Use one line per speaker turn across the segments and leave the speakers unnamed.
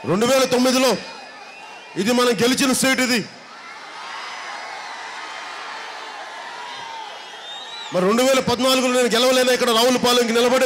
రెండు వేల తొమ్మిదిలో ఇది మనం గెలిచిన సీట్ ఇది మరి రెండు వేల పద్నాలుగులో నేను గెలవలేనా ఇక్కడ రావులపాలెంకి నిలబడి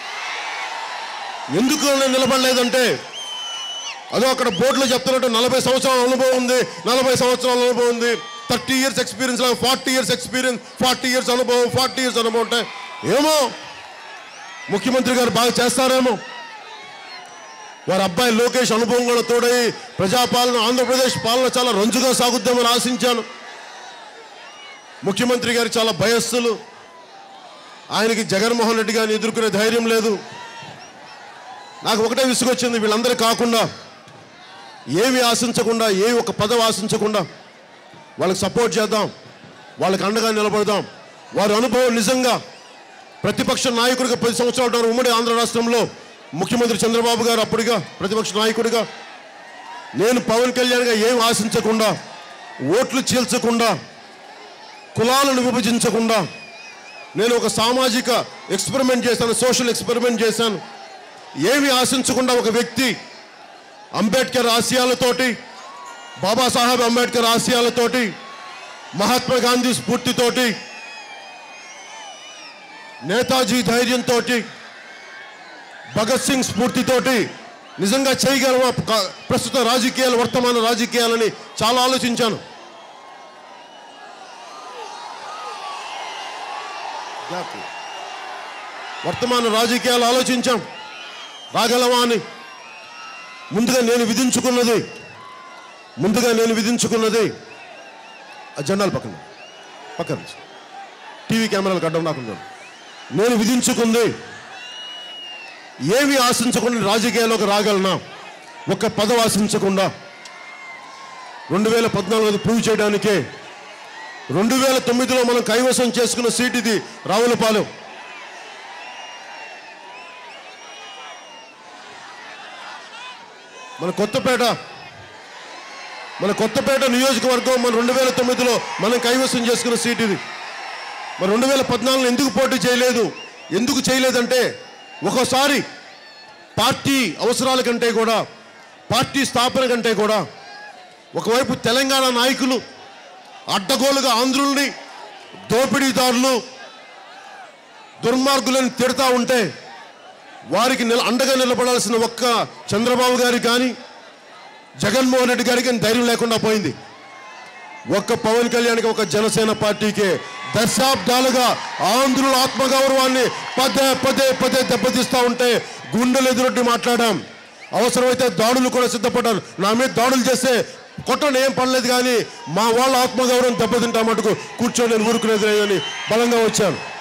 ఎందుకు నేను నిలబడలేదంటే అదో అక్కడ బోర్డులో చెప్తున్నట్టు నలభై సంవత్సరాల అనుభవం ఉంది నలభై సంవత్సరాల అనుభవం ఉంది thirty years experience forty years experience forty years అనుభవం ఫార్టీ ఇయర్స్ అనుభవం అంటే ఏమో ముఖ్యమంత్రి గారు బాగా చేస్తారేమో వారి అబ్బాయి లోకేష్ అనుభవం కూడా తోడై ప్రజాపాలన ఆంధ్రప్రదేశ్ పాలన చాలా రంజుగా సాగుద్దామని ఆశించాను ముఖ్యమంత్రి గారు చాలా భయస్సులు ఆయనకి జగన్మోహన్ రెడ్డి గారిని ఎదుర్కొనే ధైర్యం లేదు నాకు ఒకటే విసుగొచ్చింది వీళ్ళందరూ కాకుండా ఏమి ఆశించకుండా ఏ ఒక పదవి ఆశించకుండా వాళ్ళకి సపోర్ట్ చేద్దాం వాళ్ళకి అండగా నిలబడదాం వారి అనుభవం నిజంగా ప్రతిపక్ష నాయకుడిగా పది సంవత్సరాలు ఉన్నారు ఉమ్మడి ఆంధ్ర రాష్ట్రంలో ముఖ్యమంత్రి చంద్రబాబు గారు అప్పటిగా ప్రతిపక్ష నాయకుడిగా నేను పవన్ కళ్యాణ్గా ఏం ఆశించకుండా ఓట్లు చీల్చకుండా కులాలను విభజించకుండా నేను ఒక సామాజిక ఎక్స్పెరిమెంట్ చేశాను సోషల్ ఎక్స్పెరిమెంట్ చేశాను ఏమి ఆశించకుండా ఒక వ్యక్తి అంబేద్కర్ ఆశయాలతోటి బాబాసాహెబ్ అంబేద్కర్ ఆశయాలతోటి మహాత్మా గాంధీ స్ఫూర్తితోటి నేతాజీ ధైర్యంతో భగత్ సింగ్ స్ఫూర్తితోటి నిజంగా చేయగలమా క- ప్రస్తుత రాజకీయాలు వర్తమాన రాజకీయాలని చాలా ఆలోచించాను జాగ్రత్త. వర్తమాన రాజకీయాలు ఆలోచించాం రాగలమా అని ముందుగా నేను విధించుకున్నది ముందుగా నేను విధించుకున్నది ఆ జెండాలు పక్కన పక్కన ఉంచు. టీవీ కెమెరాలు కట్టడం నాకు ఉండదు. నేను విధించుకుంది ఏమి ఆశించకుండా రాజకీయాల్లోకి రాగలనా ఒక్క పదవి ఆశించకుండా రెండు వేల పద్నాలుగు ప్రూవ్ చేయడానికే రెండు వేల తొమ్మిదిలో మనం కైవసం చేసుకున్న సీట్ ఇది రావులపాలెం మన కొత్తపేట మన కొత్తపేట నియోజకవర్గం మన రెండు వేల తొమ్మిదిలో మనం కైవసం చేసుకున్న సీట్ ఇది మరి రెండు వేల పద్నాలుగులో ఎందుకు పోటీ చేయలేదు ఎందుకు చేయలేదంటే ఒక్కోసారి పార్టీ అవసరాల కంటే కూడా పార్టీ స్థాపన కంటే కూడా ఒకవైపు తెలంగాణ నాయకులు అడ్డగోలుగా ఆంధ్రుల్ని దోపిడీదారులు దుర్మార్గులను తిడతా ఉంటే వారికి నిల అండగా నిలబడాల్సిన ఒక్క చంద్రబాబు గారికి కానీ జగన్మోహన్ రెడ్డి గారికి కానీ ధైర్యం లేకుండా పోయింది ఒక్క పవన్ కళ్యాణ్కి ఒక జనసేన పార్టీకే దశాబ్దాలుగా ఆంధ్రుల ఆత్మగౌరవాన్ని పదే పదే పదే దెబ్బతీస్తూ ఉంటే గుండెలు ఎదురొడ్డి మాట్లాడాం అవసరమైతే దాడులు కూడా సిద్ధపడ్డారు నా మీద దాడులు చేస్తే కొట్టడం ఏం పడలేదు కానీ మా వాళ్ళ ఆత్మగౌరవం దెబ్బతింటా మటుకు కూర్చొని నేను ఊరుకునేది లేదని బలంగా వచ్చాను